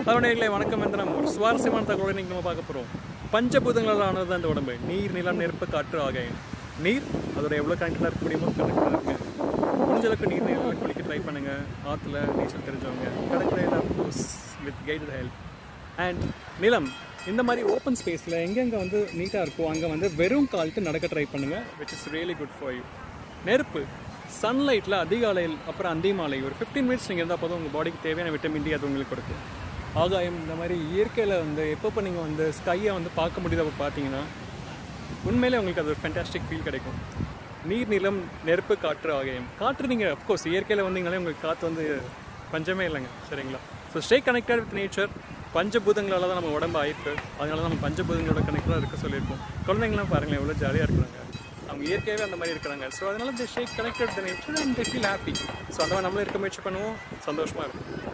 hello நேர்களை வணக்கம் வந்து நம்ம ஒரு சுவாரஸ்யமான தகவலை இன்னைக்கு நம்ம பார்க்க போகிறோம் பஞ்சபூதங்களால் ஆனது தான் இந்த உடம்பு நீர் நிலம் நெருப்பு காற்று ஆகாயம் நீர் அதோட எவ்வளோ கணக்கில் இருக்க முடியுமோ கணக்கில் இருக்கு முடிஞ்ச அளவுக்கு நீர் நீரில் குளிக்க ட்ரை பண்ணுங்க ஆற்றுல நீச்சல் தெரிஞ்சவங்க கடற்கரையில் course with guided help and நிலம் இந்த மாதிரி ஓப்பன் ஸ்பேஸில் எங்கெங்கே வந்து நீட்டாக இருக்கோ அங்கே வந்து வெறும் காலுக்கு நடக்க ட்ரை பண்ணுங்கள் which is really good for you நெருப்பு சன்லைட்டில் அதிகாலையில் அப்புறம் அந்தி மாலை ஒரு ஃபிஃப்டீன் மினிட்ஸ் நீங்கள் இருந்தால் போதும் உங்கள் பாடிக்கு தேவையான விட்டமின் டி அது உங்களுக்கு கொடுக்கும் ஆகாயம் இந்த மாதிரி இயற்கையில் வந்து எப்பப்போ நீங்கள் வந்து ஸ்கையை வந்து பார்க்க முடியுது அப்போ பார்த்தீங்கன்னா உண்மையிலே உங்களுக்கு அது ஒரு ஃபென்டாஸ்டிக் ஃபீல் கிடைக்கும் நீர் நிலம் நெருப்பு காற்று ஆகாயம் காற்று நீங்கள் அஃப்கோர்ஸ் இயற்கையில் வந்தீங்கனாலே உங்களுக்கு காற்று வந்து பஞ்சமே இல்லைங்க சரிங்களா so stay connected with nature பஞ்சபூதங்களால் தான் நம்ம உடம்பு ஆயிருக்கு அதனால நம்ம பஞ்சபூதங்களோட கனெக்டாக இருக்க சொல்லியிருக்கோம் குழந்தைங்களாம் பாருங்களேன் எவ்வளோ ஜாலியாக இருக்கிறாங்க அவங்க இயற்கையாகவே அந்த மாதிரி இருக்கிறாங்க ஸோ அதனால the stay connected the nature and they feel happy so அந்த மாதிரி நம்மளும் இருக்க முயற்சி பண்ணுவோம் சந்தோஷமாக இருக்கும்